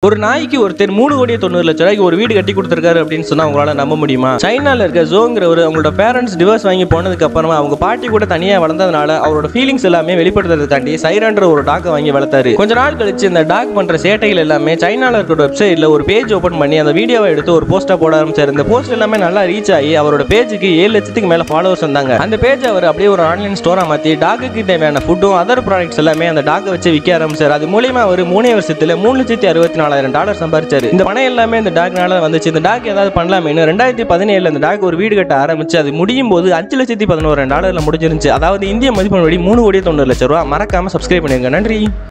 ஒரு நாய்க்கு ஒருத்தர் மூணு கோடியே தொண்ணூறு லட்ச ரூபாய்க்கு ஒரு வீடு கட்டி கொடுத்துருக்காரு அப்படின்னு சொன்னா உங்களால நம்ப முடியுமா சைனால இருக்க ஜோங்கிறவர் அவங்களோட பேரண்ட்ஸ் டிவோர்ஸ் வாங்கி போனதுக்கு அப்புறமா அவங்க பாட்டி கூட தனியா வளர்ந்ததுனால அவரோட ஃபீலிங்ஸ் எல்லாமே வெளிப்படுத்துறதுக்காண்டி சைரான்ற ஒரு டாக்கை வாங்கி வளர்த்தாரு கொஞ்ச நாள் கழிச்சு இந்த டாக் பண்ற சேட்டைகள் எல்லாமே சைனால இருக்கிற வெப்சைட்ல ஒரு பேஜ் ஓபன் பண்ணி அந்த வீடியோவை எடுத்து ஒரு போஸ்டா போட ஆரம்பிச்சாரு இந்த போஸ்ட் எல்லாமே நல்லா ரீச் ஆகி அவரோட பேஜுக்கு ஏழு லட்சத்துக்கு மேல ஃபாலோவர்ஸ் வந்தாங்க அந்த பேஜ் அவர் அப்படியே ஒரு ஆன்லைன் ஸ்டோரா மாத்தி டாக்குக்கு தேவையான ஃபுட்டும் அதர் ப்ராடக்ட்ஸ் எல்லாமே அந்த டாக்கை வச்சு விற்க ஆரம்பிச்சாரு அது மூலியமா அவர் மூணே வருஷத்துல மூணு லட்சத்தி அறுபத்தி நாலாயிரம் டாலர் சம்பாரிச்சாரு இந்த பணம் எல்லாமே இந்த டாக்னால வந்துச்சு இந்த டாக் ஏதாவது பண்ணலாமேனு ரெண்டாயிரத்தி பதினேழுல இந்த டாக் ஒரு வீடு கட்ட ஆரம்பிச்சு அது முடியும் போது அஞ்சு லட்சத்தி பதினோரு டாலர்ல முடிஞ்சிருந்துச்சு அதாவது இந்திய மதிப்பின்படி மூணு கோடி தொண்ணூறு லட்சம் ரூபா மறக்காம சப்ஸ்கிரைப் பண்ணிருங்க நன்றி